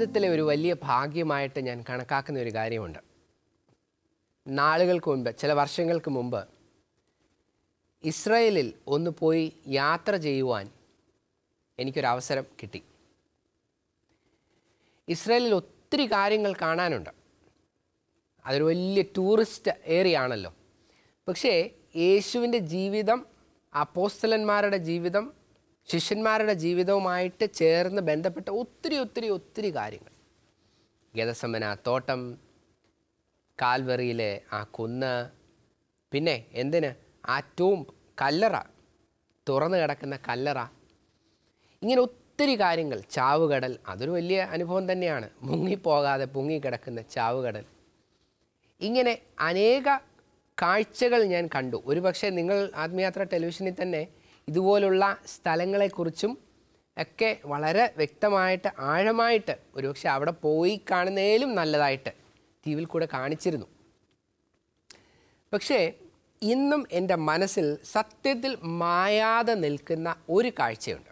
ജീവിതത്തിലെ ഒരു വലിയ ഭാഗ്യമായിട്ട് ഞാൻ കണക്കാക്കുന്ന ഒരു കാര്യമുണ്ട് നാളുകൾക്ക് മുൻപ് ചില വർഷങ്ങൾക്ക് മുമ്പ് ഇസ്രയേലിൽ ഒന്ന് പോയി യാത്ര ചെയ്യുവാൻ എനിക്കൊരവസരം കിട്ടി ഇസ്രയേലിൽ ഒത്തിരി കാര്യങ്ങൾ കാണാനുണ്ട് അതൊരു വലിയ ടൂറിസ്റ്റ് ഏരിയ ആണല്ലോ പക്ഷേ യേശുവിൻ്റെ ജീവിതം അപ്പോസ്തലന്മാരുടെ ജീവിതം ശിഷ്യന്മാരുടെ ജീവിതവുമായിട്ട് ചേർന്ന് ബന്ധപ്പെട്ട ഒത്തിരി ഒത്തിരി ഒത്തിരി കാര്യങ്ങൾ ഗതസമന തോട്ടം കാൽവറിയിലെ ആ കുന്ന് പിന്നെ എന്തിന് ആ ടൂംബ് കല്ലറ തുറന്നു കിടക്കുന്ന കല്ലറ ഇങ്ങനെ ഒത്തിരി കാര്യങ്ങൾ ചാവുകടൽ അതൊരു വലിയ അനുഭവം തന്നെയാണ് മുങ്ങിപ്പോകാതെ പൊങ്ങിക്കിടക്കുന്ന ചാവുകടൽ ഇങ്ങനെ അനേക കാഴ്ചകൾ ഞാൻ കണ്ടു ഒരുപക്ഷെ നിങ്ങൾ ആത്മയാത്ര ടെലിവിഷനിൽ തന്നെ ഇതുപോലുള്ള സ്ഥലങ്ങളെക്കുറിച്ചും ഒക്കെ വളരെ വ്യക്തമായിട്ട് ആഴമായിട്ട് ഒരുപക്ഷെ അവിടെ പോയി കാണുന്നതിലും നല്ലതായിട്ട് ടി വിയിൽ കൂടെ കാണിച്ചിരുന്നു പക്ഷേ ഇന്നും എൻ്റെ മനസ്സിൽ സത്യത്തിൽ മായാതെ നിൽക്കുന്ന ഒരു കാഴ്ചയുണ്ട്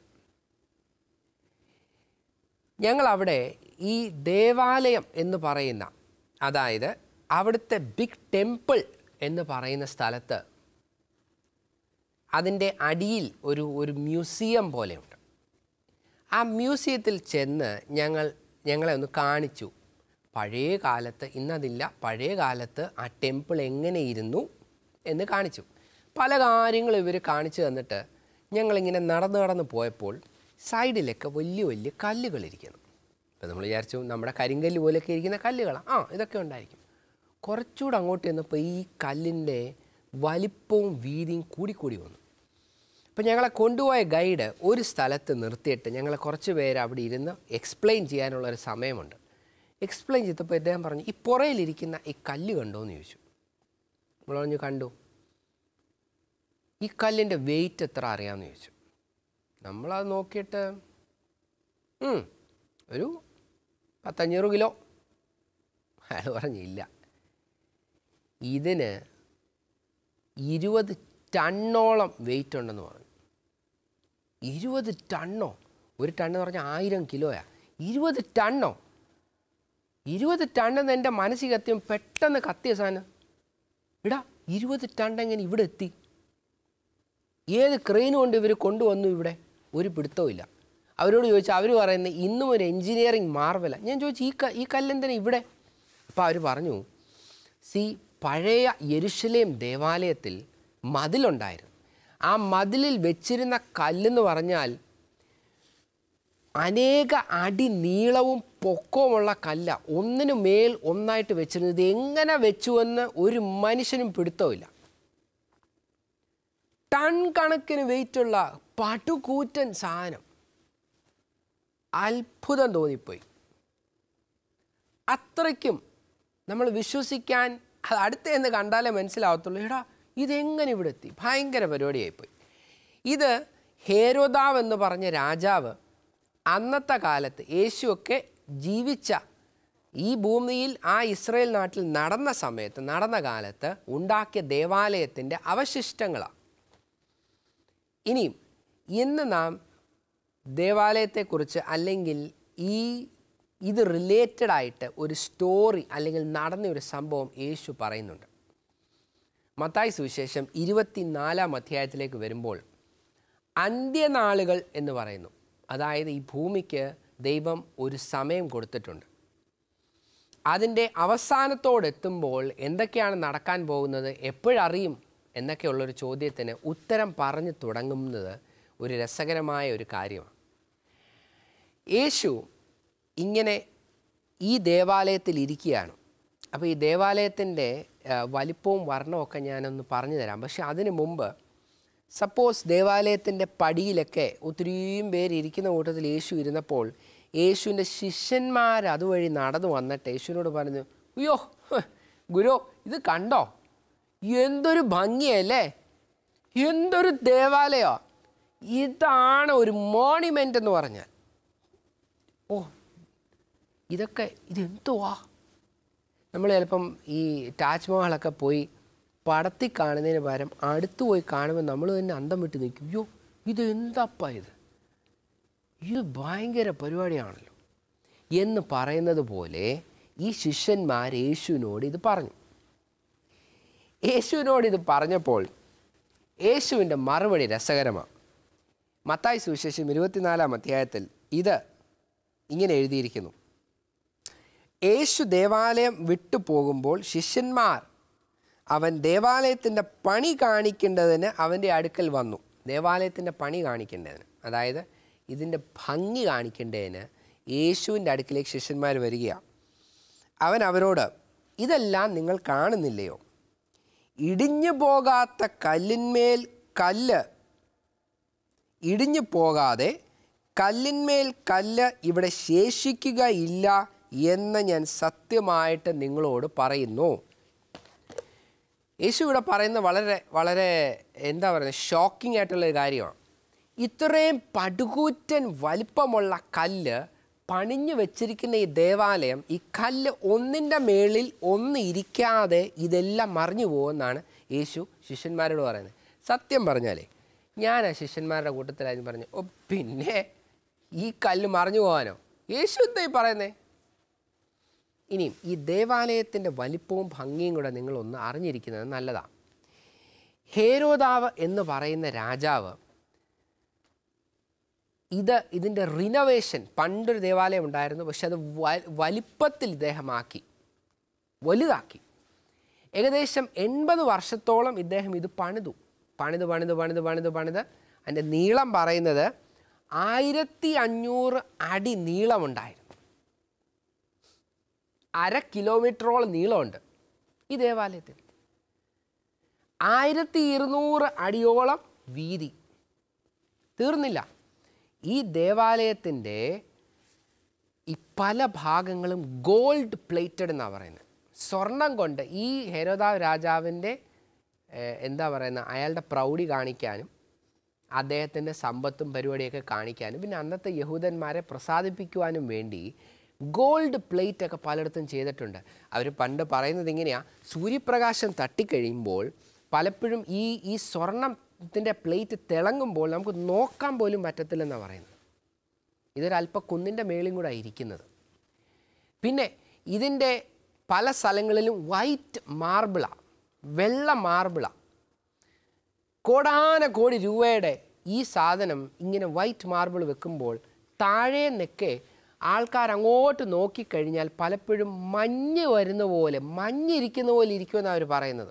ഞങ്ങളവിടെ ഈ ദേവാലയം എന്ന് പറയുന്ന അതായത് അവിടുത്തെ ബിഗ് ടെമ്പിൾ എന്ന് പറയുന്ന സ്ഥലത്ത് അതിൻ്റെ അടിയിൽ ഒരു ഒരു മ്യൂസിയം പോലെയുണ്ട് ആ മ്യൂസിയത്തിൽ ചെന്ന് ഞങ്ങൾ ഞങ്ങളെ ഒന്ന് കാണിച്ചു പഴയ കാലത്ത് ഇന്നതില്ല പഴയ കാലത്ത് ആ ടെമ്പിൾ എങ്ങനെ ഇരുന്നു എന്ന് കാണിച്ചു പല കാര്യങ്ങളും ഇവർ കാണിച്ചു തന്നിട്ട് ഞങ്ങളിങ്ങനെ നടന്ന് നടന്ന് പോയപ്പോൾ സൈഡിലൊക്കെ വലിയ വലിയ കല്ലുകൾ ഇരിക്കുന്നു ഇപ്പം നമ്മൾ വിചാരിച്ചു നമ്മുടെ കരിങ്കല്ല് പോലെയൊക്കെ ഇരിക്കുന്ന കല്ലുകളാണ് ആ ഇതൊക്കെ ഉണ്ടായിരിക്കും കുറച്ചുകൂടെ അങ്ങോട്ട് ചെന്നപ്പോൾ ഈ കല്ലിൻ്റെ വലിപ്പവും വീതിയും കൂടിക്കൂടി വന്നു അപ്പം ഞങ്ങളെ കൊണ്ടുപോയ ഗൈഡ് ഒരു സ്ഥലത്ത് നിർത്തിയിട്ട് ഞങ്ങളെ കുറച്ച് പേര് അവിടെ ഇരുന്ന് എക്സ്പ്ലെയിൻ ചെയ്യാനുള്ള ഒരു സമയമുണ്ട് എക്സ്പ്ലെയിൻ ചെയ്തപ്പോൾ അദ്ദേഹം പറഞ്ഞു ഈ പുറയിലിരിക്കുന്ന ഈ കല്ല് കണ്ടോ എന്ന് ചോദിച്ചു നമ്മൾ പറഞ്ഞു കണ്ടു ഈ കല്ലിൻ്റെ വെയിറ്റ് എത്ര അറിയാമെന്ന് ചോദിച്ചു നമ്മളത് നോക്കിയിട്ട് "ഉം, ഒരു പത്തഞ്ഞൂറ് കിലോ അയാൾ പറഞ്ഞില്ല ഇതിന് ഇരുപത് ടണ്ണോളം വെയിറ്റ് ഉണ്ടെന്ന് പറഞ്ഞു ഇരുപത് ടണ്ണോ ഒരു ടണ്ണ് പറഞ്ഞാൽ ആയിരം കിലോയാ ഇരുപത് ടണ്ണോ ഇരുപത് ടണ്ണെന്ന് എൻ്റെ മനസ്സിൽ കത്തിയും പെട്ടെന്ന് കത്തിയ സാധനം ഇടാ ഇരുപത് ടണ്ണ് എങ്ങനെ ഇവിടെ എത്തി ഏത് ക്രെയിൻ കൊണ്ട് ഇവർ കൊണ്ടുവന്നു ഇവിടെ ഒരു പിടുത്തവും ഇല്ല അവരോട് ചോദിച്ചാൽ അവർ പറയുന്നത് ഇന്നും ഒരു എൻജിനീയറിങ് മാർവല ഞാൻ ചോദിച്ചു ഈ ക ഈ കല്ലെന്തിനാ ഇവിടെ അപ്പോൾ അവർ പറഞ്ഞു സി പഴയ യെരുഷലേം ദേവാലയത്തിൽ മതിലുണ്ടായിരുന്നു ആ മതിലിൽ വെച്ചിരുന്ന കല്ലെന്ന് പറഞ്ഞാൽ അനേക അടി നീളവും പൊക്കവുമുള്ള കല്ല ഒന്നിനു മേൽ ഒന്നായിട്ട് വെച്ചിരുന്നത് ഇത് എങ്ങനെ വെച്ചുവെന്ന് ഒരു മനുഷ്യനും പിടുത്തമില്ല ടൺ കണക്കിന് വെയിറ്റുള്ള പടുകൂറ്റൻ സാധനം അത്ഭുതം തോന്നിപ്പോയി അത്രയ്ക്കും നമ്മൾ വിശ്വസിക്കാൻ അത് അടുത്തേന്ന് കണ്ടാലേ മനസ്സിലാവത്തുള്ളൂ എടാ ഇതെങ്ങനെ ഇവിടെ എത്തി ഭയങ്കര പരിപാടിയായിപ്പോയി ഇത് ഹേരോദാവ് എന്ന് പറഞ്ഞ രാജാവ് അന്നത്തെ കാലത്ത് യേശുവൊക്കെ ജീവിച്ച ഈ ഭൂമിയിൽ ആ ഇസ്രയേൽ നാട്ടിൽ നടന്ന സമയത്ത് നടന്ന കാലത്ത് ഉണ്ടാക്കിയ ദേവാലയത്തിൻ്റെ അവശിഷ്ടങ്ങളാണ് ഇനിയും ഇന്ന് നാം ദേവാലയത്തെക്കുറിച്ച് അല്ലെങ്കിൽ ഈ ഇത് റിലേറ്റഡ് ആയിട്ട് ഒരു സ്റ്റോറി അല്ലെങ്കിൽ നടന്ന ഒരു സംഭവം യേശു പറയുന്നുണ്ട് മത്തായി സുവിശേഷം ഇരുപത്തിനാലാം അധ്യായത്തിലേക്ക് വരുമ്പോൾ അന്ത്യനാളുകൾ എന്ന് പറയുന്നു അതായത് ഈ ഭൂമിക്ക് ദൈവം ഒരു സമയം കൊടുത്തിട്ടുണ്ട് അതിൻ്റെ അവസാനത്തോടെത്തുമ്പോൾ എന്തൊക്കെയാണ് നടക്കാൻ പോകുന്നത് എപ്പോഴറിയും എന്നൊക്കെയുള്ളൊരു ചോദ്യത്തിന് ഉത്തരം പറഞ്ഞു തുടങ്ങുന്നത് ഒരു രസകരമായ ഒരു കാര്യമാണ് യേശു ഇങ്ങനെ ഈ ദേവാലയത്തിൽ ഇരിക്കുകയാണ് അപ്പോൾ ഈ ദേവാലയത്തിൻ്റെ വലിപ്പവും വർണ്ണമൊക്കെ ഞാനൊന്ന് പറഞ്ഞു തരാം പക്ഷെ അതിനു മുമ്പ് സപ്പോസ് ദേവാലയത്തിൻ്റെ പടിയിലൊക്കെ ഒത്തിരിയും പേര് ഇരിക്കുന്ന കൂട്ടത്തിൽ യേശു ഇരുന്നപ്പോൾ യേശുവിൻ്റെ ശിഷ്യന്മാർ അതുവഴി നടന്നു വന്നിട്ട് യേശുവിനോട് പറഞ്ഞു അയ്യോ ഹ്, ഗുരു ഇത് കണ്ടോ എന്തൊരു ഭംഗിയല്ലേ എന്തൊരു ദേവാലയോ ഇതാണ് ഒരു മോണിമെൻ്റ് എന്ന് പറഞ്ഞാൽ ഓ ഇതൊക്കെ ഇതെന്തുവാ നമ്മൾ ചിലപ്പം ഈ താജ്മഹലൊക്കെ പോയി പടത്തിൽ കാണുന്നതിന് പകരം അടുത്ത് പോയി കാണുമ്പോൾ നമ്മൾ തന്നെ അന്തം വിട്ട് നിൽക്കും അയ്യോ ഇത് എന്താപ്പാ ഇത് ഇത് ഭയങ്കര പരിപാടിയാണല്ലോ എന്ന് പറയുന്നത് പോലെ ഈ ശിഷ്യന്മാർ യേശുവിനോട് ഇത് പറഞ്ഞു യേശുവിനോട് ഇത് പറഞ്ഞപ്പോൾ യേശുവിൻ്റെ മറുപടി രസകരമാണ് മത്തായി സുവിശേഷം ഇരുപത്തിനാലാം അധ്യായത്തിൽ ഇത് ഇങ്ങനെ എഴുതിയിരിക്കുന്നു യേശു ദേവാലയം വിട്ടു പോകുമ്പോൾ ശിഷ്യന്മാർ അവൻ ദേവാലയത്തിൻ്റെ പണി കാണിക്കേണ്ടതിന് അവൻ്റെ അടുക്കൽ വന്നു ദേവാലയത്തിൻ്റെ പണി കാണിക്കേണ്ടതിന് അതായത് ഇതിൻ്റെ ഭംഗി കാണിക്കേണ്ടതിന് യേശുവിൻ്റെ അടുക്കിലേക്ക് ശിഷ്യന്മാർ വരികയാണ് അവൻ അവരോട് ഇതെല്ലാം നിങ്ങൾ കാണുന്നില്ലയോ ഇടിഞ്ഞു പോകാത്ത കല്ലിന്മേൽ കല്ല് ഇടിഞ്ഞു പോകാതെ കല്ലിന്മേൽ കല്ല് ഇവിടെ ശേഷിക്കുകയില്ല എന്ന് ഞാൻ സത്യമായിട്ട് നിങ്ങളോട് പറയുന്നു യേശു ഇവിടെ പറയുന്നത് വളരെ വളരെ എന്താ പറയുന്നത് ഷോക്കിംഗ് ആയിട്ടുള്ള ഒരു കാര്യമാണ് ഇത്രയും പടുകൂറ്റൻ വലിപ്പമുള്ള കല്ല് പണിഞ്ഞു വെച്ചിരിക്കുന്ന ഈ ദേവാലയം ഈ കല്ല് ഒന്നിൻ്റെ മേളിൽ ഒന്ന് ഇരിക്കാതെ ഇതെല്ലാം മറിഞ്ഞു പോകുമെന്നാണ് യേശു ശിഷ്യന്മാരോട് പറയുന്നത് സത്യം പറഞ്ഞാലേ ഞാൻ ആ ശിഷ്യന്മാരുടെ കൂട്ടത്തിലായിരുന്നു പറഞ്ഞു ഓ പിന്നെ ഈ കല്ല് മറിഞ്ഞു പോകാനോ യേശു എന്താ ഈ പറയുന്നേ ഇനിയും ഈ ദേവാലയത്തിൻ്റെ വലിപ്പവും ഭംഗിയും കൂടെ നിങ്ങളൊന്ന് അറിഞ്ഞിരിക്കുന്നത് നല്ലതാണ് ഹേരോദാവ് എന്ന് പറയുന്ന രാജാവ് ഇത് ഇതിൻ്റെ റിനോവേഷൻ പണ്ടൊരു ദേവാലയം ഉണ്ടായിരുന്നു പക്ഷെ അത് വ- വലിപ്പത്തിൽ ഇദ്ദേഹമാക്കി വലുതാക്കി ഏകദേശം എൺപത് വർഷത്തോളം ഇദ്ദേഹം ഇത് പണിതു പണിത് പണിത് പണിത് പണിത് പണിത് അതിൻ്റെ നീളം പറയുന്നത് ആയിരത്തി അഞ്ഞൂറ് അടി നീളമുണ്ടായിരുന്നു അര കിലോമീറ്ററോളം നീളമുണ്ട് ഈ ദേവാലയത്തിൽ ആയിരത്തി ഇരുന്നൂറ് അടിയോളം വീതി തീർന്നില്ല ഈ ദേവാലയത്തിൻ്റെ ഈ പല ഭാഗങ്ങളും ഗോൾഡ് പ്ലേറ്റഡ് എന്നാണ് പറയുന്നത് സ്വർണം കൊണ്ട് ഈ ഹെരോദാവ് രാജാവിൻ്റെ ഏഹ്, എന്താ പറയുന്ന അയാളുടെ പ്രൗഢി കാണിക്കാനും അദ്ദേഹത്തിൻ്റെ സമ്പത്തും പരിപാടിയൊക്കെ കാണിക്കാനും പിന്നെ അന്നത്തെ യഹൂദന്മാരെ പ്രസാദിപ്പിക്കുവാനും വേണ്ടി ഗോൾഡ് പ്ലേറ്റ് ഒക്കെ പലയിടത്തും ചെയ്തിട്ടുണ്ട് അവർ പണ്ട് പറയുന്നത് ഇങ്ങനെയാണ് സൂര്യപ്രകാശം തട്ടിക്കഴിയുമ്പോൾ പലപ്പോഴും ഈ ഈ സ്വർണത്തിൻ്റെ പ്ലേറ്റ് തിളങ്ങുമ്പോൾ നമുക്ക് നോക്കാൻ പോലും പറ്റത്തില്ലെന്നാണ് പറയുന്നത് ഇതൊരല്പ കുന്നിൻ്റെ മേളിൽ കൂടെ ഇരിക്കുന്നത് പിന്നെ ഇതിൻ്റെ പല സ്ഥലങ്ങളിലും വൈറ്റ് മാർബിളാണ് വെള്ള മാർബിളാണ് കോടാന കോടി രൂപയുടെ ഈ സാധനം ഇങ്ങനെ വൈറ്റ് മാർബിൾ വെക്കുമ്പോൾ താഴെ നിൽക്കെ ആൾക്കാർ അങ്ങോട്ട് നോക്കിക്കഴിഞ്ഞാൽ പലപ്പോഴും മഞ്ഞ് വരുന്ന പോലെ മഞ്ഞിരിക്കുന്ന പോലെ ഇരിക്കുമെന്നാണ് അവർ പറയുന്നത്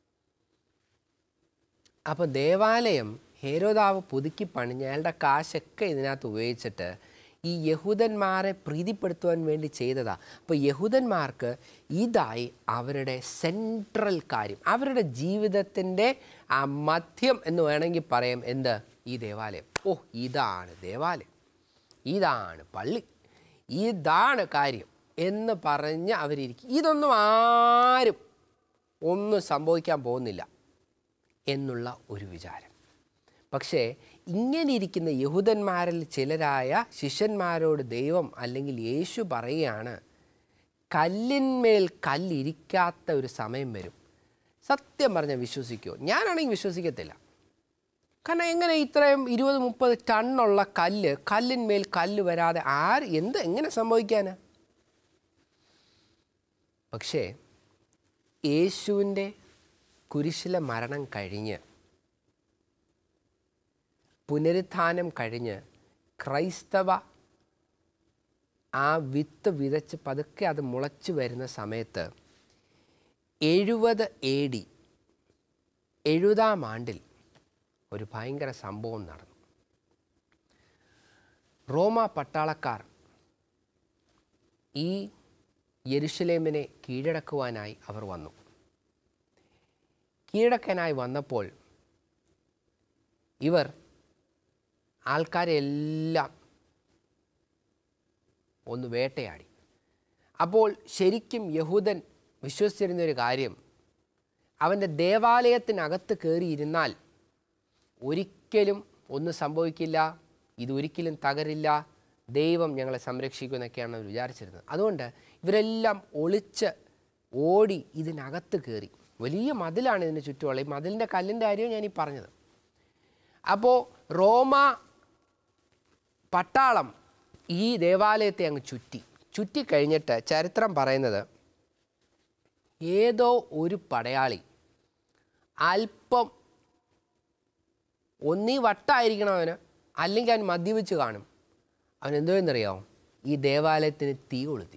അപ്പോൾ ദേവാലയം ഹേരോദാവ് പുതുക്കി പണിഞ്ഞ് അയാളുടെ കാശൊക്കെ ഇതിനകത്ത് ഉപയോഗിച്ചിട്ട് ഈ യഹൂദന്മാരെ പ്രീതിപ്പെടുത്തുവാൻ വേണ്ടി ചെയ്തതാ അപ്പോൾ യഹൂദന്മാർക്ക് ഇതായി അവരുടെ സെൻട്രൽ കാര്യം അവരുടെ ജീവിതത്തിൻ്റെ ആ മധ്യം എന്ന് വേണമെങ്കിൽ പറയാം എന്ത് ഈ ദേവാലയം ഓ ഇതാണ് ദേവാലയം ഇതാണ് പള്ളി ഇതാണ് കാര്യം എന്ന് പറഞ്ഞ് അവരിയ്ക്കും ഇതൊന്നും ആരും ഒന്നും സംഭവിക്കാൻ പോകുന്നില്ല എന്നുള്ള ഒരു വിചാരം പക്ഷേ ഇങ്ങനെ ഇരിക്കുന്ന യഹൂദന്മാരിൽ ചിലരായ ശിഷ്യന്മാരോട് ദൈവം അല്ലെങ്കിൽ യേശു പറയുകയാണ് കല്ലിന്മേൽ കല്ലിരിക്കാത്ത ഒരു സമയം വരും സത്യം പറഞ്ഞാൽ വിശ്വസിക്കുമോ ഞാനാണെങ്കിൽ വിശ്വസിക്കത്തില്ല കാരണം എങ്ങനെ ഇത്രയും ഇരുപത് മുപ്പത് ടണ്ണുള്ള കല്ല് കല്ലിന്മേൽ കല്ല് വരാതെ ആര് എന്ത് എങ്ങനെ സംഭവിക്കാനാ പക്ഷേ യേശുവിൻ്റെ കുരിശിലെ മരണം കഴിഞ്ഞ് പുനരുത്ഥാനം കഴിഞ്ഞ് ക്രൈസ്തവ ആ വിത്ത് വിതച്ച് പതുക്കെ അത് മുളച്ചു വരുന്ന സമയത്ത് എഴുപത് എ ഡി എഴുപതാം ആണ്ടിൽ ഒരു ഭയങ്കര സംഭവം നടന്നു റോമ പട്ടാളക്കാർ ഈ യെരുഷലേമിനെ കീഴടക്കുവാനായി അവർ വന്നു കീഴടക്കാനായി വന്നപ്പോൾ ഇവർ ആൾക്കാരെ എല്ലാം ഒന്ന് വേട്ടയാടി അപ്പോൾ ശരിക്കും യഹൂദൻ വിശ്വസിച്ചിരുന്ന ഒരു കാര്യം അവൻ്റെ ദേവാലയത്തിനകത്ത് കയറിയിരുന്നാൽ ഒരിക്കലും ഒന്നും സംഭവിക്കില്ല ഇതൊരിക്കലും തകരില്ല ദൈവം ഞങ്ങളെ സംരക്ഷിക്കുമെന്നൊക്കെയാണ് അവർ വിചാരിച്ചിരുന്നത് അതുകൊണ്ട് ഇവരെല്ലാം ഒളിച്ച് ഓടി ഇതിനകത്ത് കയറി വലിയ മതിലാണ് ഇതിന് ചുറ്റുമുള്ള ഈ മതിലിൻ്റെ കല്ലിൻ്റെ കാര്യവും ഞാൻ ഈ പറഞ്ഞത് അപ്പോൾ റോമ പട്ടാളം ഈ ദേവാലയത്തെ അങ്ങ് ചുറ്റി ചുറ്റിക്കഴിഞ്ഞിട്ട് ചരിത്രം പറയുന്നത് ഏതോ ഒരു പടയാളി അല്പം ഒന്നീ വട്ടായിരിക്കണം അവന് അല്ലെങ്കിൽ അവൻ മദ്യപിച്ച് കാണും അവൻ എന്തോ എന്നറിയാമോ ഈ ദേവാലയത്തിന് തീ കൊളുത്തി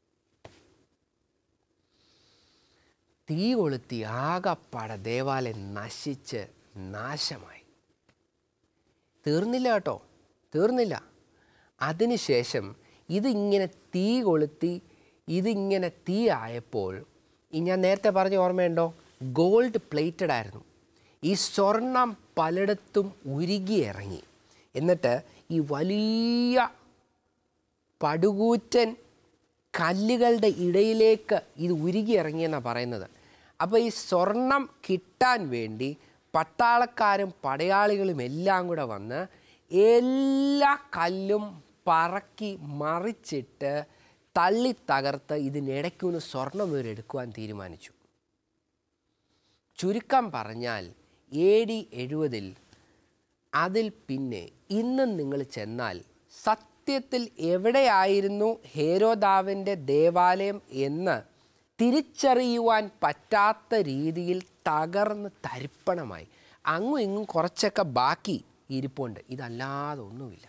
തീ കൊളുത്തി ആകപ്പാടെ ദേവാലയം നശിച്ച് നാശമായി തീർന്നില്ല കേട്ടോ തീർന്നില്ല അതിനുശേഷം ഇതിങ്ങനെ തീ കൊളുത്തി ഇതിങ്ങനെ തീ ആയപ്പോൾ ഈ ഞാൻ നേരത്തെ പറഞ്ഞ ഓർമ്മയുണ്ടോ ഗോൾഡ് പ്ലേറ്റഡ് ആയിരുന്നു ഈ സ്വർണം പലയിടത്തും ഉരുകി ഇറങ്ങി എന്നിട്ട് ഈ വലിയ പടുകൂറ്റൻ കല്ലുകളുടെ ഇടയിലേക്ക് ഇത് ഉരുകി ഇറങ്ങിയെന്നാണ് പറയുന്നത് അപ്പോൾ ഈ സ്വർണം കിട്ടാൻ വേണ്ടി പട്ടാളക്കാരും പടയാളികളും എല്ലാം കൂടെ വന്ന് എല്ലാ കല്ലും പറക്കി മറിച്ചിട്ട് തള്ളി തകർത്ത് ഇതിനിടയ്ക്കൊന്ന് സ്വർണം ഇവർ എടുക്കുവാൻ തീരുമാനിച്ചു ചുരുക്കം പറഞ്ഞാൽ എ ഡി എഴുപതിൽ അതിൽ പിന്നെ ഇന്നും നിങ്ങൾ ചെന്നാൽ സത്യത്തിൽ എവിടെയായിരുന്നു ഹേരോദാവിൻ്റെ ദേവാലയം എന്ന് തിരിച്ചറിയുവാൻ പറ്റാത്ത രീതിയിൽ തകർന്ന് തരിപ്പണമായി അങ്ങും ഇങ്ങും കുറച്ചൊക്കെ ബാക്കി ഇരിപ്പുണ്ട് ഇതല്ലാതെ ഒന്നുമില്ല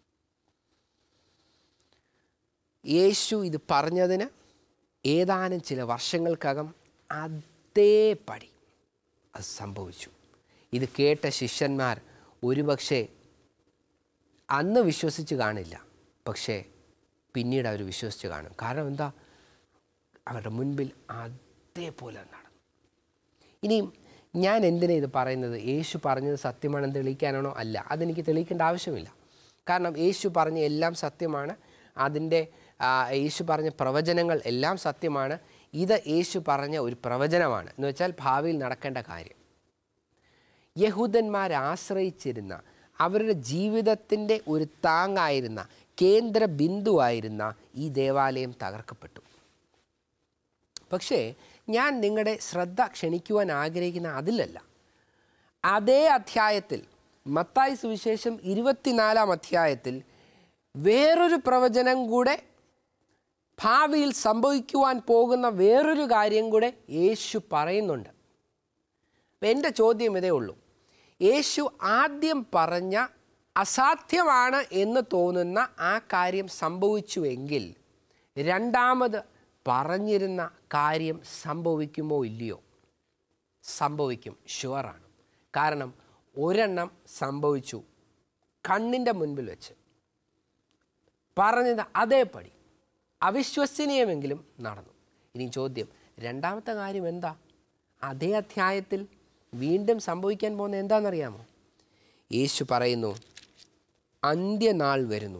യേശു ഇത് പറഞ്ഞതിന് ഏതാനും ചില വർഷങ്ങൾക്കകം അതേപടി അത് സംഭവിച്ചു ഇത് കേട്ട ശിഷ്യന്മാർ ഒരുപക്ഷെ അന്ന് വിശ്വസിച്ച് കാണില്ല പക്ഷേ പിന്നീട് അവർ വിശ്വസിച്ച് കാണും കാരണം എന്താ അവരുടെ മുൻപിൽ അതേപോലെ നടന്നു ഇനിയും ഞാൻ എന്തിനാ ഇത് പറയുന്നത് യേശു പറഞ്ഞത് സത്യമാണെന്ന് തെളിയിക്കാനാണോ അല്ല അതെനിക്ക് തെളിയിക്കേണ്ട ആവശ്യമില്ല കാരണം യേശു പറഞ്ഞ എല്ലാം സത്യമാണ് അതിൻ്റെ ആ, യേശു പറഞ്ഞ പ്രവചനങ്ങൾ എല്ലാം സത്യമാണ് ഇത് യേശു പറഞ്ഞ ഒരു പ്രവചനമാണ് എന്ന് വെച്ചാൽ ഭാവിയിൽ നടക്കേണ്ട കാര്യം യഹൂദന്മാർ ആശ്രയിച്ചിരുന്ന അവരുടെ ജീവിതത്തിൻ്റെ ഒരു താങ്ങായിരുന്ന കേന്ദ്ര ബിന്ദുവായിരുന്ന ഈ ദേവാലയം തകർക്കപ്പെട്ടു പക്ഷേ ഞാൻ നിങ്ങളുടെ ശ്രദ്ധ ക്ഷണിക്കുവാൻ ആഗ്രഹിക്കുന്ന അതിലല്ല അതേ അധ്യായത്തിൽ മത്തായി സുവിശേഷം ഇരുപത്തിനാലാം അധ്യായത്തിൽ വേറൊരു പ്രവചനം കൂടെ ഭാവിയിൽ സംഭവിക്കുവാൻ പോകുന്ന വേറൊരു കാര്യം കൂടെ യേശു പറയുന്നുണ്ട് അപ്പം എൻ്റെ ചോദ്യം ഇതേ ഉള്ളൂ യേശു ആദ്യം പറഞ്ഞ അസാധ്യമാണ് എന്ന് തോന്നുന്ന ആ കാര്യം സംഭവിച്ചുവെങ്കിൽ രണ്ടാമത് പറഞ്ഞിരുന്ന കാര്യം സംഭവിക്കുമോ ഇല്ലയോ സംഭവിക്കും ഷുവറാണ് കാരണം ഒരെണ്ണം സംഭവിച്ചു കണ്ണിൻ്റെ മുൻപിൽ വെച്ച് പറഞ്ഞത് അതേപടി അവിശ്വസനീയമെങ്കിലും നടന്നു ഇനി ചോദ്യം രണ്ടാമത്തെ കാര്യം എന്താ അതേ അധ്യായത്തിൽ വീണ്ടും സംഭവിക്കാൻ പോകുന്ന എന്താണെന്നറിയാമോ യേശു പറയുന്നു അന്ത്യനാൾ വരുന്നു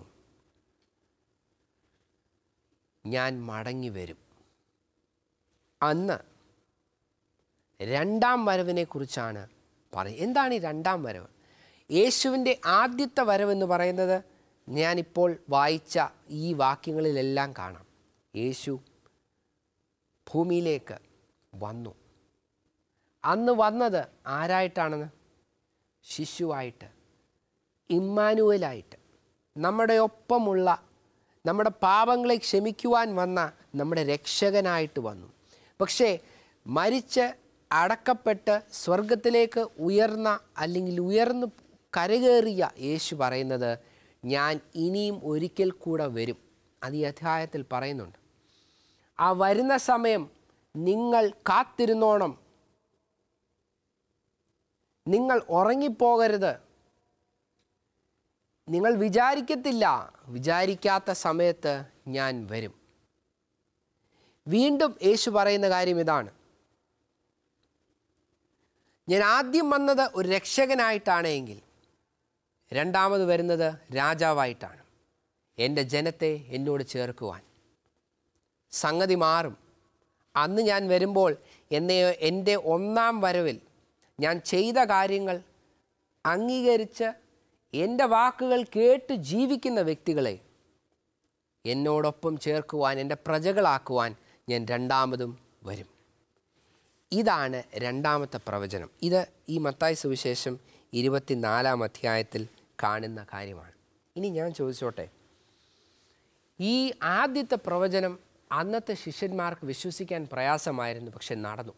ഞാൻ മടങ്ങി വരും അന്ന് രണ്ടാം വരവിനെ കുറിച്ചാണ് പറയും എന്താണ് ഈ രണ്ടാം വരവ് യേശുവിൻ്റെ ആദ്യത്തെ വരവെന്ന് പറയുന്നത് ഞാനിപ്പോൾ വായിച്ച ഈ വാക്യങ്ങളിലെല്ലാം കാണാം യേശു ഭൂമിയിലേക്ക് വന്നു അന്ന് വന്നത് ആരായിട്ടാണെന്ന് ശിശുവായിട്ട് ഇമ്മാനുവലായിട്ട് നമ്മുടെ ഒപ്പമുള്ള നമ്മുടെ പാപങ്ങളെ ക്ഷമിക്കുവാൻ വന്ന നമ്മുടെ രക്ഷകനായിട്ട് വന്നു പക്ഷേ മരിച്ച് അടക്കപ്പെട്ട് സ്വർഗത്തിലേക്ക് ഉയർന്ന അല്ലെങ്കിൽ ഉയർന്നു കരകയറിയ യേശു പറയുന്നത് ഞാൻ ഇനിയും ഒരിക്കൽ കൂടെ വരും അത് ഈ അധ്യായത്തിൽ പറയുന്നുണ്ട് ആ വരുന്ന സമയം നിങ്ങൾ കാത്തിരുന്നോണം നിങ്ങൾ ഉറങ്ങിപ്പോകരുത് നിങ്ങൾ വിചാരിക്കത്തില്ല വിചാരിക്കാത്ത സമയത്ത് ഞാൻ വരും വീണ്ടും യേശു പറയുന്ന കാര്യം ഇതാണ് ഞാൻ ആദ്യം വന്നത് ഒരു രക്ഷകനായിട്ടാണ് എങ്കിൽ രണ്ടാമത് വരുന്നത് രാജാവായിട്ടാണ് എൻ്റെ ജനത്തെ എന്നോട് ചേർക്കുവാൻ സംഗതി മാറും അന്ന് ഞാൻ വരുമ്പോൾ എന്നെ എൻ്റെ ഒന്നാം വരവിൽ ഞാൻ ചെയ്ത കാര്യങ്ങൾ അംഗീകരിച്ച് എൻ്റെ വാക്കുകൾ കേട്ട് ജീവിക്കുന്ന വ്യക്തികളെ എന്നോടൊപ്പം ചേർക്കുവാൻ എൻ്റെ പ്രജകളാക്കുവാൻ ഞാൻ രണ്ടാമതും വരും ഇതാണ് രണ്ടാമത്തെ പ്രവചനം ഇത് ഈ മത്തായി സുവിശേഷം ഇരുപത്തിനാലാം അധ്യായത്തിൽ കാണുന്ന കാര്യമാണ് ഇനി ഞാൻ ചോദിച്ചോട്ടെ ഈ ആദ്യത്തെ പ്രവചനം അന്നത്തെ ശിഷ്യന്മാർക്ക് വിശ്വസിക്കാൻ പ്രയാസമായിരുന്നു പക്ഷെ നടന്നു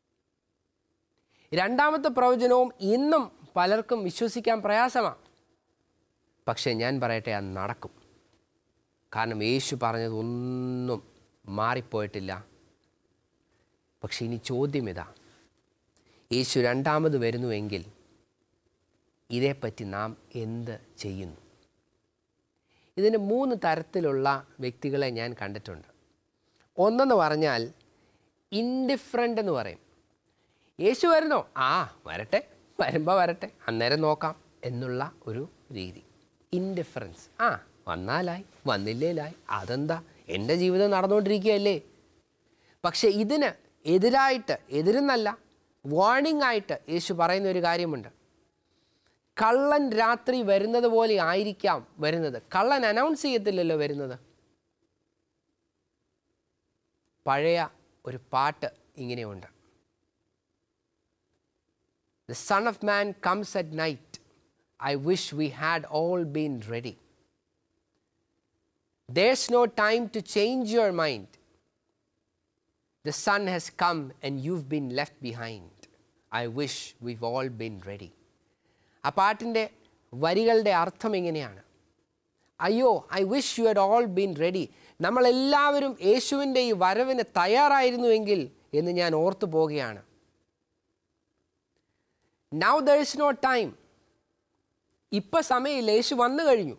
രണ്ടാമത്തെ പ്രവചനവും ഇന്നും പലർക്കും വിശ്വസിക്കാൻ പ്രയാസമാണ് പക്ഷേ ഞാൻ പറയട്ടെ അത് നടക്കും കാരണം യേശു പറഞ്ഞത് ഒന്നും മാറിപ്പോയിട്ടില്ല പക്ഷെ ഇനി ചോദ്യം ഇതാ യേശു രണ്ടാമത് വരുന്നുവെങ്കിൽ ഇതേപ്പറ്റി നാം എന്ത് ചെയ്യുന്നു ഇതിന് മൂന്ന് തരത്തിലുള്ള വ്യക്തികളെ ഞാൻ കണ്ടിട്ടുണ്ട് ഒന്നെന്ന് പറഞ്ഞാൽ ഇൻഡിഫറൻ്റ് എന്ന് പറയും യേശു വരുന്നോ ആ വരട്ടെ വരുമ്പോൾ വരട്ടെ അന്നേരം നോക്കാം എന്നുള്ള ഒരു രീതി ഇൻഡിഫറൻസ് ആ വന്നാലായി വന്നില്ലേലായി അതെന്താ എൻ്റെ ജീവിതം നടന്നുകൊണ്ടിരിക്കുകയല്ലേ പക്ഷേ ഇതിന് എതിരായിട്ട് എതിരെന്നല്ല വാർണിംഗ് ആയിട്ട് യേശു പറയുന്ന ഒരു കാര്യമുണ്ട് കള്ളൻ രാത്രി വരുന്നത് പോലെ ആയിരിക്കാം വരുന്നത് കള്ളൻ അനൗൺസ് ചെയ്യത്തില്ലല്ലോ വരുന്നത് പഴയ ഒരു പാട്ട് ഇങ്ങനെയുണ്ട് the son of man comes at night I wish we had all been ready There's no time to change your mind. The sun has come and you've been left behind. I wish we've all been ready. ആ പാട്ടിൻ്റെ വരികളുടെ അർത്ഥം എങ്ങനെയാണ് അയ്യോ I wish you had all been ready നമ്മളെല്ലാവരും യേശുവിൻ്റെ ഈ വരവിന് തയ്യാറായിരുന്നുവെങ്കിൽ എന്ന് ഞാൻ ഓർത്തു പോവുകയാണ് now there is no time ഇപ്പം സമയമില്ല യേശു വന്നു കഴിഞ്ഞു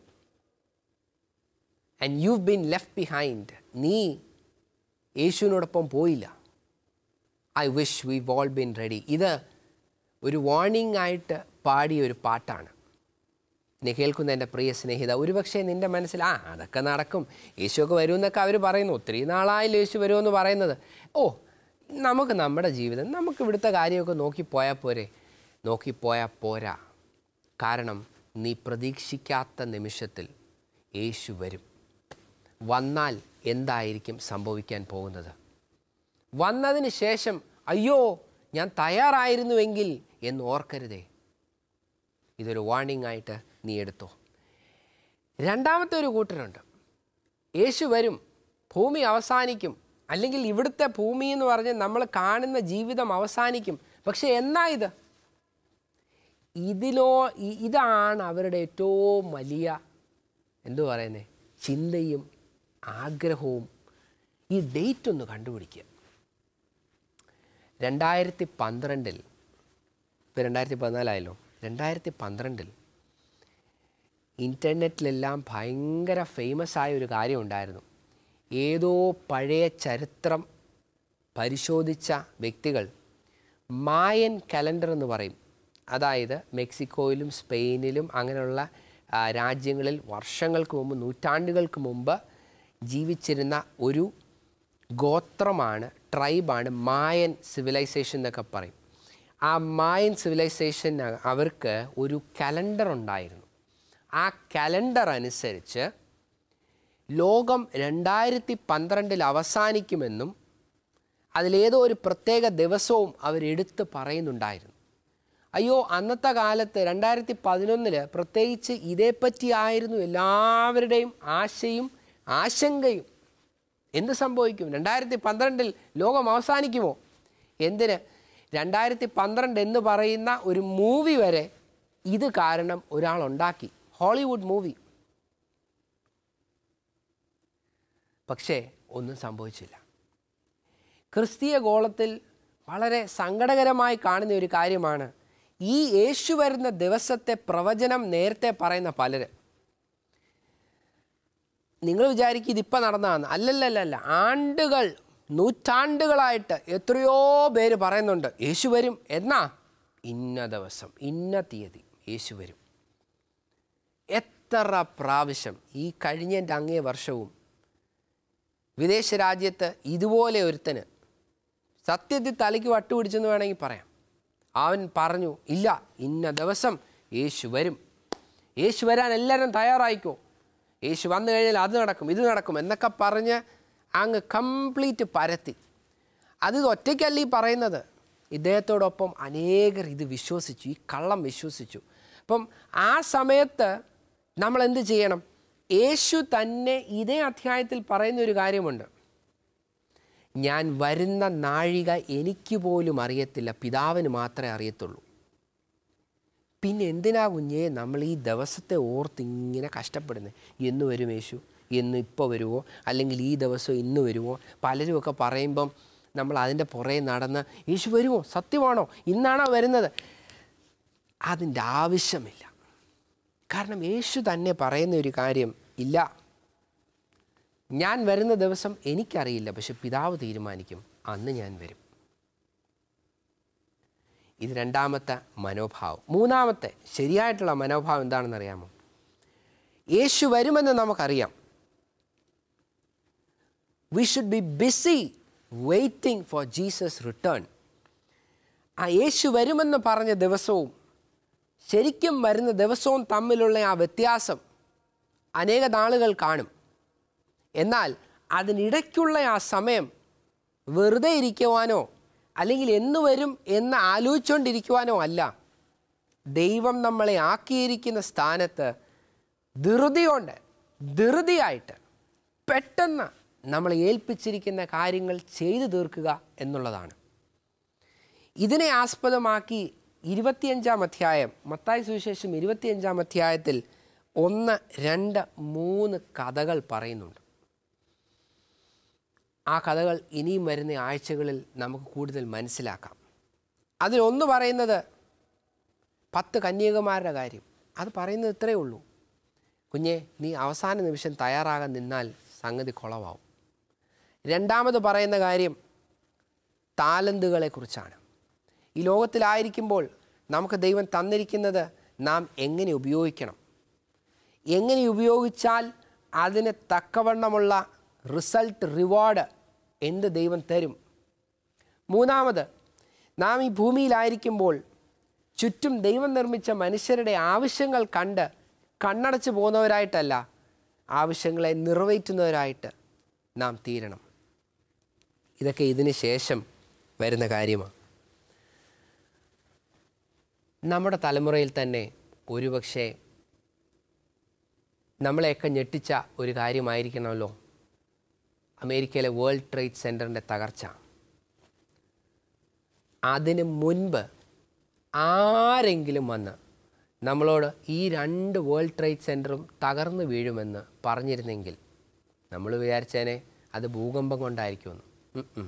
and you been left behind നീ യേശുവിനോടൊപ്പം പോയില്ല I wish we all been ready ഇത് ഒരു വാർണിംഗ് ആയിട്ട് പാടിയ ഒരു പാട്ടാണ് എന്നെ കേൾക്കുന്ന എൻ്റെ പ്രിയ സ്നേഹിത ഒരുപക്ഷെ നിൻ്റെ മനസ്സിൽ ആ അതൊക്കെ നടക്കും യേശുവൊക്കെ വരുമെന്നൊക്കെ അവർ പറയുന്നു ഒത്തിരി നാളായാലും യേശു വരുമെന്ന് പറയുന്നത് ഓ നമുക്ക് നമ്മുടെ ജീവിതം നമുക്ക് ഇവിടുത്തെ കാര്യമൊക്കെ നോക്കിപ്പോയാൽ പോരെ നോക്കിപ്പോയാൽ പോരാ കാരണം നീ പ്രതീക്ഷിക്കാത്ത നിമിഷത്തിൽ യേശു വരും വന്നാൽ എന്തായിരിക്കും സംഭവിക്കാൻ പോകുന്നത് വന്നതിന് ശേഷം അയ്യോ ഞാൻ തയ്യാറായിരുന്നുവെങ്കിൽ എന്ന് ഓർക്കരുതേ ഇതൊരു വാർണിംഗ് ആയിട്ട് നീ എടുത്തോ രണ്ടാമത്തെ ഒരു കൂട്ടരുണ്ട് യേശു വരും ഭൂമി അവസാനിക്കും അല്ലെങ്കിൽ ഇവിടുത്തെ ഭൂമി എന്ന് പറഞ്ഞ് നമ്മൾ കാണുന്ന ജീവിതം അവസാനിക്കും പക്ഷെ എന്നാ ഇത് ഇതിലോ ഇ- ഇതാണ് അവരുടെ ഏറ്റവും വലിയ എന്തു പറയുന്നത് ചിന്തയും ആഗ്രഹവും ഈ ഡേറ്റ് ഒന്ന് കണ്ടുപിടിക്കുക രണ്ടായിരത്തി പന്ത്രണ്ടിൽ ഇപ്പോൾ രണ്ടായിരത്തി പതിനാലായല്ലോ രണ്ടായിരത്തി പന്ത്രണ്ടിൽ ഇൻ്റർനെറ്റിലെല്ലാം ഭയങ്കര ഫേമസ് ആയ ഒരു കാര്യം ഉണ്ടായിരുന്നു ഏതോ പഴയ ചരിത്രം പരിശോധിച്ച വ്യക്തികൾ മായൻ കലണ്ടർ എന്ന് പറയും അതായത് മെക്സിക്കോയിലും സ്പെയിനിലും അങ്ങനെയുള്ള ആ, രാജ്യങ്ങളിൽ വർഷങ്ങൾക്ക് മുമ്പ് നൂറ്റാണ്ടുകൾക്ക് മുമ്പ് ജീവിച്ചിരുന്ന ഒരു ഗോത്രമാണ് ട്രൈബാണ് മായൻ സിവിലൈസേഷൻ എന്നൊക്കെ പറയും ആ മായൻ സിവിലൈസേഷൻ അവർക്ക് ഒരു കലണ്ടർ ഉണ്ടായിരുന്നു ആ കലണ്ടർ അനുസരിച്ച് ലോകം രണ്ടായിരത്തി പന്ത്രണ്ടിൽ അവസാനിക്കുമെന്നും അതിലേതോ ഒരു പ്രത്യേക ദിവസവും അവരെടുത്ത് പറയുന്നുണ്ടായിരുന്നു അയ്യോ അന്നത്തെ കാലത്ത് രണ്ടായിരത്തി പതിനൊന്നില് പ്രത്യേകിച്ച് ഇതേപ്പറ്റിയായിരുന്നു എല്ലാവരുടെയും ആശയും ആശങ്കയും എന്ത് സംഭവിക്കും രണ്ടായിരത്തി പന്ത്രണ്ടിൽ ലോകം അവസാനിക്കുമോ എന്തിന് രണ്ടായിരത്തി പന്ത്രണ്ട് എന്ന് പറയുന്ന ഒരു മൂവി വരെ ഇത് കാരണം ഒരാൾ ഉണ്ടാക്കി ഹോളിവുഡ് മൂവി പക്ഷേ ഒന്നും സംഭവിച്ചില്ല ക്രിസ്തീയ ഗോളത്തിൽ വളരെ സങ്കടകരമായി കാണുന്ന ഒരു കാര്യമാണ് ഈ യേശു വരുന്ന ദിവസത്തെ പ്രവചനം നേരത്തെ പറയുന്ന പലര് നിങ്ങൾ വിചാരിക്കും ഇതിപ്പോൾ നടന്നതാണ് അല്ലല്ലല്ല ആണ്ടുകൾ നൂറ്റാണ്ടുകളായിട്ട് എത്രയോ പേര് പറയുന്നുണ്ട് യേശു വരും എന്നാ ഇന്ന ദിവസം ഇന്ന തീയതി യേശു വരും എത്ര പ്രാവശ്യം ഈ കഴിഞ്ഞതിൻ്റെ അങ്ങേ വർഷവും വിദേശ രാജ്യത്ത് ഇതുപോലെ ഒരുത്തന് സത്യത്തിൽ തലയ്ക്ക് വട്ടുപിടിച്ചെന്ന് വേണമെങ്കിൽ പറയാം അവൻ പറഞ്ഞു ഇല്ല ഇന്ന ദിവസം യേശു വരും യേശു വരാൻ എല്ലാവരും തയ്യാറായിക്കോ യേശു വന്നു കഴിഞ്ഞാൽ അത് നടക്കും ഇത് നടക്കും എന്നൊക്കെ പറഞ്ഞ് അങ്ങ് കംപ്ലീറ്റ് പരത്തി അത് ഇത് ഒറ്റയ്ക്കല്ല ഈ പറയുന്നത് ഇദ്ദേഹത്തോടൊപ്പം അനേകർ ഇത് വിശ്വസിച്ചു ഈ കള്ളം വിശ്വസിച്ചു അപ്പം ആ സമയത്ത് നമ്മൾ എന്ത് ചെയ്യണം യേശു തന്നെ ഇതേ അധ്യായത്തിൽ പറയുന്ന ഒരു കാര്യമുണ്ട് ഞാൻ വരുന്ന നാഴിക എനിക്ക് പോലും അറിയത്തില്ല പിതാവിന് മാത്രമേ അറിയത്തുള്ളൂ പിന്നെ എന്തിനാ കുഞ്ഞേ നമ്മൾ ഈ ദിവസത്തെ ഓർത്ത് ഇങ്ങനെ കഷ്ടപ്പെടുന്നത് എന്ന് വരും യേശു എന്ന് ഇപ്പോൾ വരുമോ അല്ലെങ്കിൽ ഈ ദിവസം ഇന്ന് വരുമോ പലരുമൊക്കെ പറയുമ്പം നമ്മൾ അതിൻ്റെ പുറകെ നടന്ന് യേശു വരുമോ സത്യമാണോ ഇന്നാണോ വരുന്നത് അതിൻ്റെ ആവശ്യമില്ല കാരണം യേശു തന്നെ പറയുന്ന ഒരു കാര്യം ഇല്ല ഞാൻ വരുന്ന ദിവസം എനിക്കറിയില്ല പക്ഷെ പിതാവ് തീരുമാനിക്കും അന്ന് ഞാൻ വരും ഇത് രണ്ടാമത്തെ മനോഭാവം മൂന്നാമത്തെ ശരിയായിട്ടുള്ള മനോഭാവം എന്താണെന്ന് അറിയാമോ യേശു വരുമെന്ന് നമുക്കറിയാം we should be busy waiting for Jesus return ആ യേശു വരുമെന്ന് പറഞ്ഞ ദിവസവും ശരിക്കും വരുന്ന ദിവസവും തമ്മിലുള്ള ആ വ്യത്യാസം അനേക നാളുകൾ കാണും എന്നാൽ അതിനിടയ്ക്കുള്ള ആ സമയം വെറുതെ ഇരിക്കുവാനോ അല്ലെങ്കിൽ എന്ന് വരും എന്ന് ആലോചിച്ചുകൊണ്ടിരിക്കുവാനോ അല്ല ദൈവം നമ്മളെ ആക്കിയിരിക്കുന്ന സ്ഥാനത്ത് ധൃതികൊണ്ട് ധൃതിയായിട്ട് പെട്ടെന്ന് നമ്മളെ ഏൽപ്പിച്ചിരിക്കുന്ന കാര്യങ്ങൾ ചെയ്തു തീർക്കുക എന്നുള്ളതാണ് ഇതിനെ ആസ്പദമാക്കി ഇരുപത്തിയഞ്ചാം അധ്യായം മത്തായി സുവിശേഷം ഇരുപത്തിയഞ്ചാം അധ്യായത്തിൽ ഒന്ന് രണ്ട് മൂന്ന് കഥകൾ പറയുന്നുണ്ട് ആ കഥകൾ ഇനിയും വരുന്ന ആഴ്ചകളിൽ നമുക്ക് കൂടുതൽ മനസ്സിലാക്കാം അതിലൊന്ന് പറയുന്നത് പത്ത് കന്യകമാരുടെ കാര്യം അത് പറയുന്നത് ഇത്രയേ ഉള്ളൂ കുഞ്ഞെ നീ അവസാന നിമിഷം തയ്യാറാകാൻ നിന്നാൽ സംഗതി കുളവാവും രണ്ടാമത് പറയുന്ന കാര്യം താലന്തുകളെക്കുറിച്ചാണ് ഈ ലോകത്തിലായിരിക്കുമ്പോൾ നമുക്ക് ദൈവം തന്നിരിക്കുന്നത് നാം എങ്ങനെ ഉപയോഗിക്കണം എങ്ങനെ ഉപയോഗിച്ചാൽ അതിന് തക്കവണ്ണമുള്ള റിസൾട്ട് റിവാർഡ് എന്ത് ദൈവം തരും മൂന്നാമത് നാം ഈ ഭൂമിയിലായിരിക്കുമ്പോൾ ചുറ്റും ദൈവം നിർമ്മിച്ച മനുഷ്യരുടെ ആവശ്യങ്ങൾ കണ്ട് കണ്ണടച്ച് പോകുന്നവരായിട്ടല്ല ആവശ്യങ്ങളെ നിറവേറ്റുന്നവരായിട്ട് നാം തീരണം ഇതൊക്കെ ഇതിന് ശേഷം വരുന്ന കാര്യമാണ് നമ്മുടെ തലമുറയിൽ തന്നെ ഒരുപക്ഷെ നമ്മളെയൊക്കെ ഞെട്ടിച്ച ഒരു കാര്യമായിരിക്കണമല്ലോ അമേരിക്കയിലെ വേൾഡ് ട്രേഡ് സെൻറ്ററിൻ്റെ തകർച്ച അതിന് മുൻപ് ആരെങ്കിലും വന്ന് നമ്മളോട് ഈ രണ്ട് വേൾഡ് ട്രേഡ് സെൻറ്ററും തകർന്നു വീഴുമെന്ന് പറഞ്ഞിരുന്നെങ്കിൽ നമ്മൾ വിചാരിച്ചേനെ അത് ഭൂകമ്പം കൊണ്ടായിരിക്കുമെന്ന് ഉം ഉം.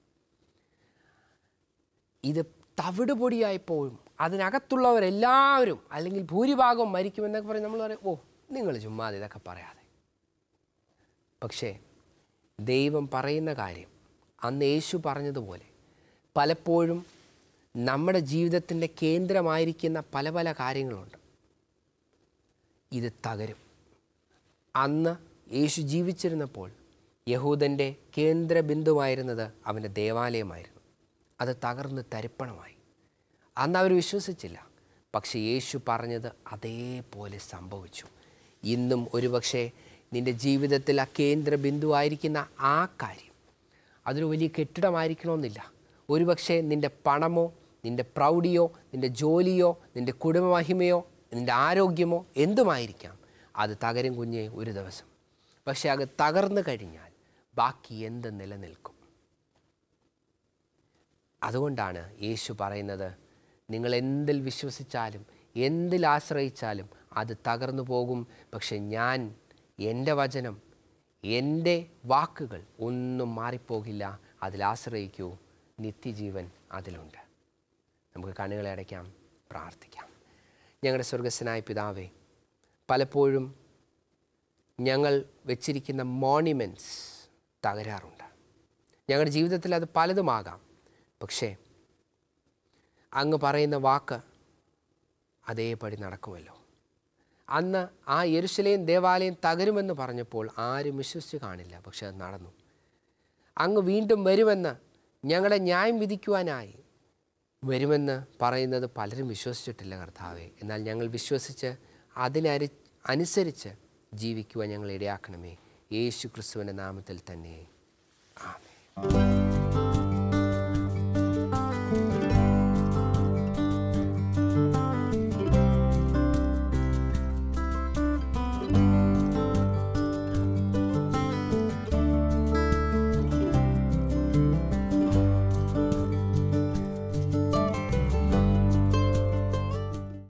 ഇത് തവിട് പൊടിയായിപ്പോഴും അതിനകത്തുള്ളവരെല്ലാവരും അല്ലെങ്കിൽ ഭൂരിഭാഗവും മരിക്കുമെന്നൊക്കെ പറയും നമ്മൾ പറയും ഓ നിങ്ങൾ ചുമ്മാതെ ഇതൊക്കെ പറയാതെ പക്ഷേ ദൈവം പറയുന്ന കാര്യം അന്ന് യേശു പറഞ്ഞതുപോലെ പലപ്പോഴും നമ്മുടെ ജീവിതത്തിൻ്റെ കേന്ദ്രമായിരിക്കുന്ന പല പല കാര്യങ്ങളുണ്ട് ഇത് തകരും അന്ന് യേശു ജീവിച്ചിരുന്നപ്പോൾ യഹൂദൻ്റെ കേന്ദ്ര ബിന്ദുവായിരുന്നത് അവൻ്റെ ദേവാലയമായിരുന്നു അത് തകർന്ന് തരിപ്പണമായി അന്ന് അവർ വിശ്വസിച്ചില്ല പക്ഷേ യേശു പറഞ്ഞത് അതേപോലെ സംഭവിച്ചു ഇന്നും ഒരുപക്ഷെ നിൻ്റെ ജീവിതത്തിൽ ആ കേന്ദ്ര ബിന്ദുവായിരിക്കുന്ന ആ കാര്യം അതൊരു വലിയ കെട്ടിടമായിരിക്കണമെന്നില്ല ഒരുപക്ഷെ നിൻ്റെ പണമോ നിൻ്റെ പ്രൗഢിയോ നിൻ്റെ ജോലിയോ നിൻ്റെ കുടുംബമഹിമയോ നിൻ്റെ ആരോഗ്യമോ എന്തുമായിരിക്കാം അത് തകരും കുഞ്ഞെ ഒരു ദിവസം പക്ഷേ അത് തകർന്നു കഴിഞ്ഞാൽ ബാക്കി എന്ത് നിലനിൽക്കും അതുകൊണ്ടാണ് യേശു പറയുന്നത് നിങ്ങൾ എന്തിൽ വിശ്വസിച്ചാലും എന്തിൽ ആശ്രയിച്ചാലും അത് തകർന്നു പോകും പക്ഷെ ഞാൻ എൻ്റെ വചനം എൻ്റെ വാക്കുകൾ ഒന്നും മാറിപ്പോകില്ല അതിൽ ആശ്രയിക്കൂ നിത്യജീവൻ അതിലുണ്ട് നമുക്ക് കണ്ണുകളെ അടയ്ക്കാം പ്രാർത്ഥിക്കാം ഞങ്ങളുടെ സ്വർഗസ്വനായ പിതാവേ പലപ്പോഴും ഞങ്ങൾ വെച്ചിരിക്കുന്ന മോണിമെൻറ്റ്സ് തകരാറുണ്ട് ഞങ്ങളുടെ ജീവിതത്തിൽ അത് പലതുമാകാം പക്ഷേ അങ്ങ് പറയുന്ന വാക്ക് അതേപടി നടക്കുമല്ലോ അന്ന് ആ യെരുശലേം ദേവാലയം തകരുമെന്ന് പറഞ്ഞപ്പോൾ ആരും വിശ്വസിച്ച് കാണില്ല പക്ഷെ അത് നടന്നു അങ്ങ് വീണ്ടും വരുമെന്ന് ഞങ്ങളെ ന്യായം വിധിക്കുവാനായി വരുമെന്ന് പറയുന്നത് പലരും വിശ്വസിച്ചിട്ടില്ല കർത്താവെ എന്നാൽ ഞങ്ങൾ വിശ്വസിച്ച് അതിനരി അനുസരിച്ച് ജീവിക്കുവാൻ ഞങ്ങൾ ഇടയാക്കണമേ യേശു ക്രിസ്തുവിൻ്റെ നാമത്തിൽ തന്നെ ആമേ